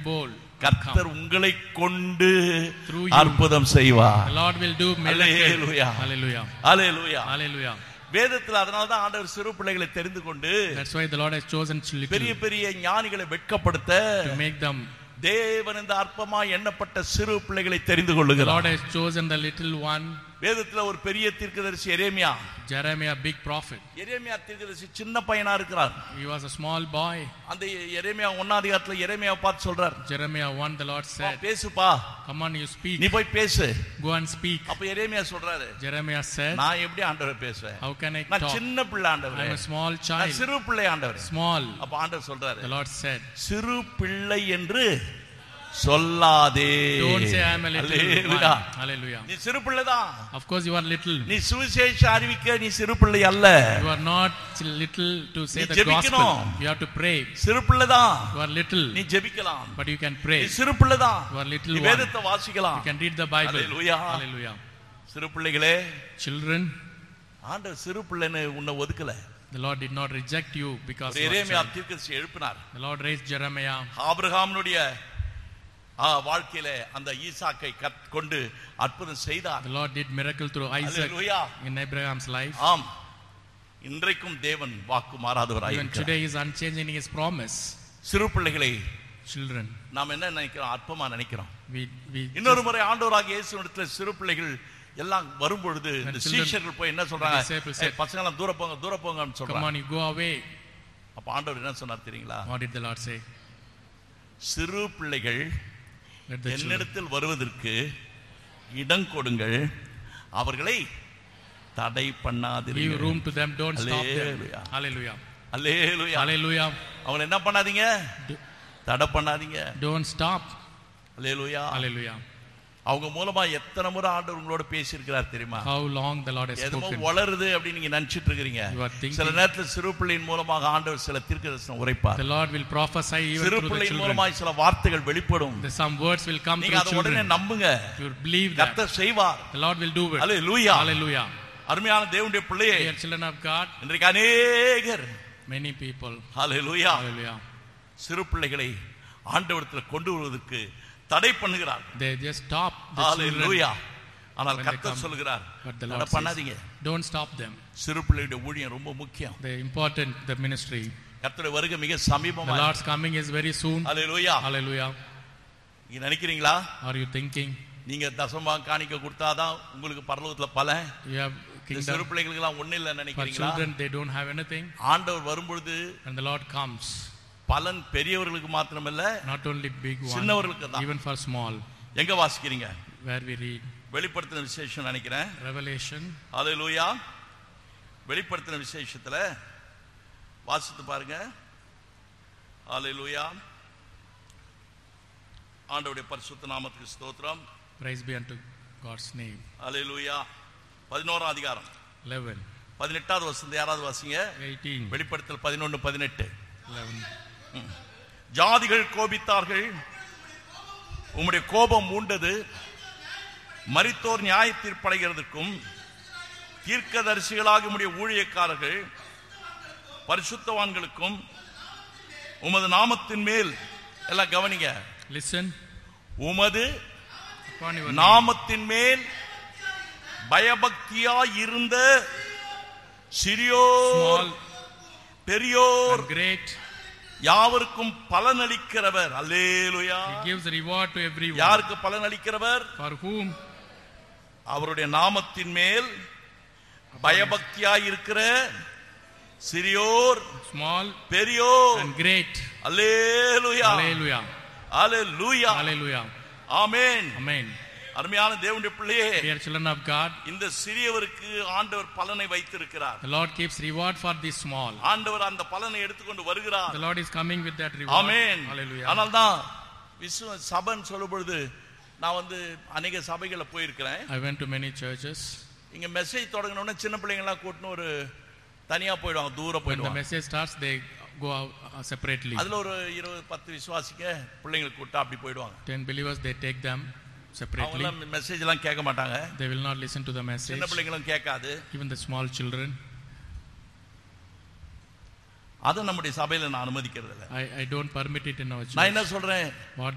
bold. Come. கர்த்தர் உங்களை கொண்டு Through you. அற்புதம் செய்வார் The Lord will do miracle. Hallelujah. Hallelujah. Hallelujah Hallelujah. வேதத்துல அதனால தான் ஆண்டவர் சிறு பிள்ளைகளை தெரிந்து கொண்டு That's why the Lord has chosen little பெரிய பெரிய ஞானிகளை வெட்கப்படுத்த to make them. தேவன் இந்த அற்பமா எண்ணப்பட்ட சிறு பிள்ளைகளை தெரிந்து The Lord கொள்ளுகிறார் has chosen the little one, வேதத்துல ஒரு பெரிய தீர்க்கதரிசி எரேமியா Jeremiah, big prophet. எரேமியா தீர்க்கதரிசி சின்ன பையனா இருக்கிறார் He was a small boy. அந்த எரேமியா ஒன்னாம் அதிகாரத்துல எரேமியாவை பார்த்து சொல்றார் Jeremiah 1, the Lord "வா, said, பேசுப்பா Come on, you speak. நீ போய் பேசு Go and speak. அப்ப எரேமியா சொல்றாரு Jeremiah said, நான் எப்படி ஆண்டவரை பேசுவேன் How can I நான் talk? சின்ன பிள்ளை ஆண்டவர் I'm a small நான் child. சிறு பிள்ளை ஆண்டவர் Small. அப்ப ஆண்டவர் சொல்றாரு The Lord said, சிறு பிள்ளை என்று சொல்லாதே Don't say I'm a little hallelujah. one. Hallelujah. நீ சிறு பிள்ளைதான் Of course, you are little. நீ சுவிசேஷ அறிவிக்க நீ சிறு பிள்ளை அல்ல You are not little to say நீ the ஜெபிக்கணும். gospel. You have to pray. சிறு பிள்ளைதான் You are little, நீ ஜெபிக்கலாம் but you can நீ pray. சிறு பிள்ளைதான் You are little நீ one. வேதத்தை வாசிக்கலாம் You can read the Bible. Hallelujah. Hallelujah. சிறு பிள்ளைகளே Children, ஆண்டவர் சிறு பிள்ளைன்னு உன்னை ஒதுக்கல the Lord did not reject you because ஒரு you are a Jeremiah child. தீர்க்கதரிசி எழுப்பினார் The Lord raised Jeremiah. ஆபிரகாமினுடைய ஆ, வாழ்க்கையில அந்த ஈசாக்கை கத் கொண்டு அற்புதம் செய்தார் The Lord did miracle through Isaac hallelujah. in Abraham's life. ஆம் இன்றைக்கும் தேவன் வாக்கு மாறாதவராய் Even இருக்கிறார். today, He is unchanging His promise. சிறு பிள்ளைகளை Children, நாம் என்ன நினைக்கிறோம் அற்பமா நினைக்கிறோம் we we இன்னொரு முறை ஆண்டவராக இயேசுவிடத்துல சிறு பிள்ளைகள் எல்லாம் வரும்பொழுது இந்த When children- சீஷர்கள் போய் என்ன சொல்றாங்க the disciples "ஏய், said, பசங்க எல்லாம் தூர போங்க தூர போங்கன்னு come சொல்றாங்க on, you go away. அப்ப ஆண்டவர் என்ன சொன்னார் தெரியுங்களா What did the Lord say? சிறு பிள்ளைகள் Let the children என்னிடத்தில் வருவதற்கு இடம் கொடுங்கள் அவர்களை தடை give பண்ணாதீர்கள் room to them. Don't stop them. Hallelujah. Hallelujah. Hallelujah Hallelujah. அவங்களை என்ன பண்ணாதீங்க Do- தடை பண்ணாதீங்க Don't stop. Hallelujah Hallelujah. அவங்க மூலமா எத்தனை முறை ஆண்டவர் உங்களோட பேசியிருக்கிறார் தெரியுமா How long the Lord has எதுமோ spoken. வளருது அப்படின்னு நீங்க நினைச்சிட்டு இருக்கிறீங்க You are thinking- சில நேரத்துல சிறு பிள்ளையின் மூலமாக ஆண்டவர் சில தீர்க்கதரிசனம் உரைப்பார் The Lord will prophesy even சிறு through the பிள்ளையின் children. மூலமாய் சில வார்த்தைகள் வெளிப்படும் The, some words will come நீங்க through அதை உடனே children. நம்புங்க You believe that. கர்த்தர் செய்வார் The Lord will do it. Hallelujah Hallelujah. அருமையான தேவனுடைய பிள்ளையே Dear children of God, இன்றைக்கு அநேகர் many people. ஹalleluya Hallelujah. சிறு பிள்ளைகளை ஆண்டவரத்தில் கொண்டு வருவதற்கு தடை பண்ணுகிறார் They just stop the children. ஹalleluya ஆனால் When they கர்த்தர் come, சொல்கிறார் But the தடை Lord பண்ணாதீங்க says, don't stop them. சிறு பிள்ளையுடைய ஊழியம் ரொம்ப முக்கியம் The important, the ministry. கர்த்தருடைய வருகை மிக The சமீபமா Lord's coming is very soon. Hallelujah Hallelujah. நீங்க நினைக்கிறீங்களா Are you thinking நீங்க தசமா காணிக்க கொடுத்தாதான் உங்களுக்கு பரலோகத்துல பலன் you have இந்த சிறு kingdom? பிள்ளைகளுக்கு எல்லாம் ஒண்ணு இல்ல For நினைக்கிறீங்களா children, they don't have anything. ஆண்டவர் வரும்பொழுது And the Lord comes. பலன் பெரியவர்களுக்கு மாத்திரமல்ல Not only big one, சின்னவர்களுக்கு தான் even for small. எங்க வாசிக்கிறீங்க Where we read வெளிப்படுத்தின விசேஷம் நினைக்கிறேன் Revelation ஹalleluya வெளிப்படுத்தின விசேஷத்துல வாசித்து பாருங்க ஹalleluya ஆண்டவருடைய பரிசுத்த நாமத்துக்கு ஸ்தோத்திரம் Praise be unto God's name. ஹalleluya பதினோராம் அதிகாரம் 11, பதினெட்டாவது வசந்த யாராவது வாசிங்க 18, வெளிப்படுத்தல் பதினொன்று பதினெட்டு 11. ஜாதிகள் கோபித்தார்கள் உம்முடைய கோபம் மூண்டது மரித்தோர் நியாய தீர்ப்படைகிறதுக்கும் தீர்க்கதரிசிகளாக உம்முடைய ஊழியக்காரர்கள் பரிசுத்தவான்களுக்கும் உமது நாமத்தின் மேல் எல்லாம் கவனிங்க Listen உமது upon your name. நாமத்தின் மேல் பயபக்தியாய் இருந்த சிறியோர் Small பெரியோர் and great. யாவருக்கும் பலனளிக்கிறவர் அல்லேலுயா He gives reward to everyone. யாருக்கு பலனளிக்கிறவர் For whom? அவருடைய நாமத்தின் மேல் பயபக்தியாய் இருக்கிற சிறியோர் Small பெரியோர் and great. அல்லேலுயா Hallelujah. அல்லேலூயா Hallelujah. ஆமென் Amen. அருமையான தேவனுடைய பிள்ளையே Dear children of God, இந்த சிறியவருக்கு ஆண்டவர் பலனை வைத்திருக்கிறார் the Lord keeps reward for the small. ஆண்டவர் அந்த பலனை எடுத்துக்கொண்டு வருகிறார் The Lord is coming with that reward. Amen Hallelujah. ஆனால் தான் விசுவ சபைன்னு சொல்லும் பொழுது நான் வந்து அநேக சபைகளை போயிருக்கிறேன் I went to many churches. இங்க மெசேஜ் தொடங்கினோடனே சின்ன பிள்ளைங்க எல்லாம் கூட்டின்னு ஒரு தனியா போயிடுவாங்க தூரம் When the போயிடுவாங்க message starts, they go out uh, separately. அதுல ஒரு இருபது பத்து விசுவாசிக்க பிள்ளைங்களுக்கு கூட்டா அப்படி போயிடுவாங்க Ten believers, they take them அவங்க separately. எல்லாம் மெசேஜ் எல்லாம் கேட்க மாட்டாங்க They will not listen to the message. சின்ன பிள்ளைங்களும் கேட்காது Even the small children. அதை நம்முடைய சபையில நான் அனுமதிக்கிறது இல்லை I, I don't permit it in our நான் church. என்ன சொல்றேன் What